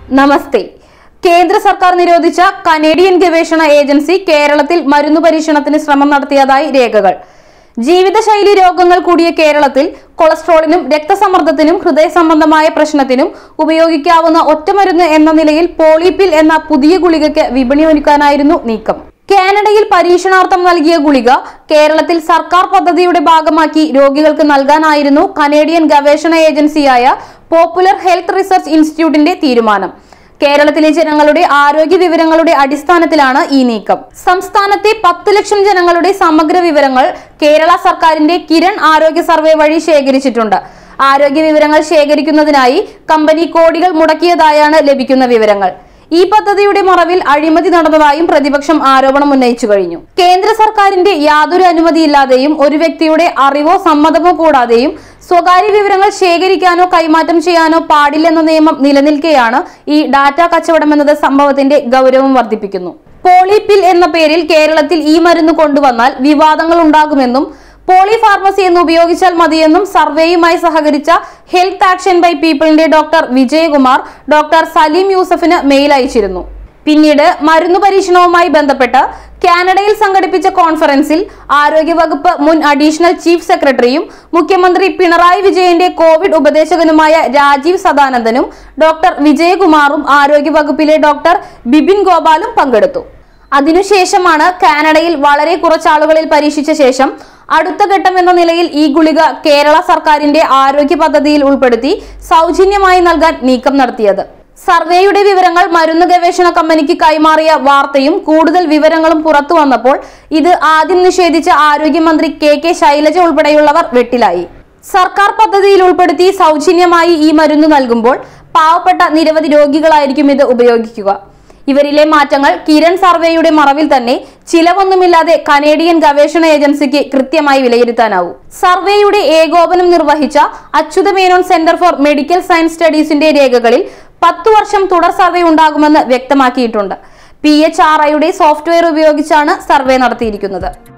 നമസ്തേ കേന്ദ്ര സർക്കാർ നിരോധിച്ച കനേഡിയൻ ഗവേഷണ ഏജൻസി കേരളത്തിൽ മരുന്ന് പരീക്ഷണത്തിന് ശ്രമം നടത്തിയതായി രേഖകൾ ജീവിതശൈലി രോഗങ്ങൾ കൂടിയ കേരളത്തിൽ കൊളസ്ട്രോളിനും രക്തസമ്മർദ്ദത്തിനും ഹൃദയ സംബന്ധമായ പ്രശ്നത്തിനും ഉപയോഗിക്കാവുന്ന ഒറ്റമരുന്ന് എന്ന നിലയിൽ പോളിപിൽ എന്ന പുതിയ ഗുളികയ്ക്ക് വിപണി ഒരുക്കാനായിരുന്നു നീക്കം കാനഡയിൽ പരീക്ഷണാർത്ഥം നൽകിയ ഗുളിക കേരളത്തിൽ സർക്കാർ പദ്ധതിയുടെ ഭാഗമാക്കി രോഗികൾക്ക് നൽകാനായിരുന്നു കനേഡിയൻ ഗവേഷണ ഏജൻസിയായ പോപ്പുലർ ഹെൽത്ത് റിസർച്ച് ഇൻസ്റ്റിറ്റ്യൂട്ടിന്റെ തീരുമാനം കേരളത്തിലെ ജനങ്ങളുടെ ആരോഗ്യ വിവരങ്ങളുടെ അടിസ്ഥാനത്തിലാണ് ഈ നീക്കം സംസ്ഥാനത്തെ പത്ത് ലക്ഷം ജനങ്ങളുടെ സമഗ്ര വിവരങ്ങൾ കേരള സർക്കാരിന്റെ കിരൺ ആരോഗ്യ സർവേ വഴി ശേഖരിച്ചിട്ടുണ്ട് ആരോഗ്യ വിവരങ്ങൾ ശേഖരിക്കുന്നതിനായി കമ്പനി കോടികൾ മുടക്കിയതായാണ് ലഭിക്കുന്ന വിവരങ്ങൾ ഈ പദ്ധതിയുടെ മറവിൽ അഴിമതി നടന്നതായും പ്രതിപക്ഷം ആരോപണം ഉന്നയിച്ചു കഴിഞ്ഞു കേന്ദ്ര സർക്കാരിന്റെ യാതൊരു അനുമതിയില്ലാതെയും ഒരു വ്യക്തിയുടെ അറിവോ സമ്മതമോ കൂടാതെയും സ്വകാര്യ വിവരങ്ങൾ ശേഖരിക്കാനോ കൈമാറ്റം ചെയ്യാനോ പാടില്ലെന്ന നിയമം നിലനിൽക്കെയാണ് ഈ ഡാറ്റ കച്ചവടം എന്നത് സംഭവത്തിന്റെ ഗൗരവം വർദ്ധിപ്പിക്കുന്നു പോളിപിൽ എന്ന പേരിൽ കേരളത്തിൽ ഈ മരുന്ന് കൊണ്ടുവന്നാൽ വിവാദങ്ങൾ ഉണ്ടാകുമെന്നും പോളി ഫാർമസി എന്ന് ഉപയോഗിച്ചാൽ മതിയെന്നും സർവേയുമായി സഹകരിച്ച ഹെൽത്ത് ആക്ഷൻ ബൈ പീപ്പിളിന്റെ ഡോക്ടർ വിജയകുമാർ ഡോക്ടർ സലീം യൂസഫിന് മെയിൽ അയച്ചിരുന്നു പിന്നീട് മരുന്ന് പരീക്ഷണവുമായി ബന്ധപ്പെട്ട് കാനഡയിൽ സംഘടിപ്പിച്ച കോൺഫറൻസിൽ ആരോഗ്യവകുപ്പ് മുൻ അഡീഷണൽ ചീഫ് സെക്രട്ടറിയും മുഖ്യമന്ത്രി പിണറായി വിജയന്റെ കോവിഡ് ഉപദേശകനുമായ രാജീവ് സദാനന്ദനും ഡോക്ടർ വിജയകുമാറും ആരോഗ്യവകുപ്പിലെ ഡോക്ടർ ബിപിൻ ഗോപാലും പങ്കെടുത്തു അതിനുശേഷമാണ് കാനഡയിൽ വളരെ കുറച്ചാളുകളിൽ പരീക്ഷിച്ച ശേഷം അടുത്ത ഘട്ടം എന്ന നിലയിൽ ഈ ഗുളിക കേരള സർക്കാരിന്റെ ആരോഗ്യ പദ്ധതിയിൽ ഉൾപ്പെടുത്തി സൗജന്യമായി നൽകാൻ നീക്കം നടത്തിയത് സർവേയുടെ വിവരങ്ങൾ മരുന്ന് ഗവേഷണ കമ്പനിക്ക് കൈമാറിയ വാർത്തയും കൂടുതൽ വിവരങ്ങളും പുറത്തു വന്നപ്പോൾ ഇത് ആദ്യം നിഷേധിച്ച ആരോഗ്യമന്ത്രി കെ കെ ശൈലജ ഉൾപ്പെടെയുള്ളവർ വെട്ടിലായി സർക്കാർ പദ്ധതിയിൽ ഉൾപ്പെടുത്തി സൗജന്യമായി ഈ മരുന്ന് നൽകുമ്പോൾ പാവപ്പെട്ട നിരവധി രോഗികളായിരിക്കും ഇത് ഉപയോഗിക്കുക ഇവരിലെ മാറ്റങ്ങൾ കിരൺ സർവേയുടെ മറവിൽ തന്നെ ചിലവൊന്നുമില്ലാതെ കനേഡിയൻ ഗവേഷണ ഏജൻസിക്ക് കൃത്യമായി വിലയിരുത്താനാവും സർവേയുടെ ഏകോപനം നിർവഹിച്ച Achutha Menon centre for medical science സ്റ്റഡീസിന്റെ രേഖകളിൽ പത്തു വർഷം തുടർ സർവേ ഉണ്ടാകുമെന്ന് വ്യക്തമാക്കിയിട്ടുണ്ട് പി എച്ച് ആർ ഐയുടെ സോഫ്റ്റ്വെയർ ഉപയോഗിച്ചാണ് സർവേ നടത്തിയിരിക്കുന്നത്